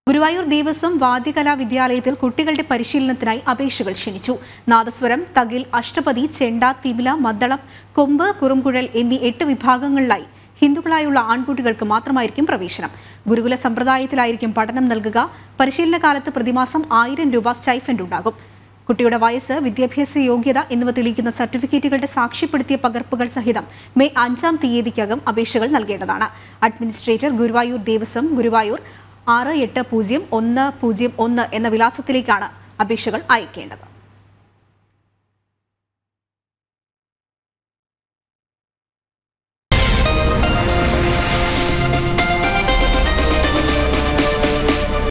ഗുരുവായൂർ ദേവസ്വം വാദ്യകലാ വിദ്യാലയത്തിൽ കുട്ടികളുടെ പരിശീലനത്തിനായി അപേക്ഷകൾ ക്ഷണിച്ചു നാദസ്വരം തകിൽ അഷ്ടപതി ചെണ്ട തിമില മദ്ദളം കൊമ്പ് കുറുംകുഴൽ എന്നീ എട്ട് വിഭാഗങ്ങളിലായി ഹിന്ദുക്കളായുള്ള ആൺകുട്ടികൾക്ക് മാത്രമായിരിക്കും പ്രവേശനം ഗുരുകുല സമ്പ്രദായത്തിലായിരിക്കും പഠനം നൽകുക പരിശീലന കാലത്ത് പ്രതിമാസം ആയിരം രൂപ സ്റ്റൈഫൻഡ് ഉണ്ടാകും കുട്ടിയുടെ വയസ്സ് വിദ്യാഭ്യാസ യോഗ്യത എന്നിവ തെളിയിക്കുന്ന സർട്ടിഫിക്കറ്റുകളുടെ സാക്ഷ്യപ്പെടുത്തിയ പകർപ്പുകൾ സഹിതം മെയ് അഞ്ചാം തീയതിക്കകം അപേക്ഷകൾ നൽകേണ്ടതാണ് അഡ്മിനിസ്ട്രേറ്റർ ഗുരുവായൂർ ദേവസ്വം ഗുരുവായൂർ ആറ് എട്ട് പൂജ്യം ഒന്ന് പൂജ്യം ഒന്ന് എന്ന വിലാസത്തിലേക്കാണ് അപേക്ഷകൾ അയക്കേണ്ടത്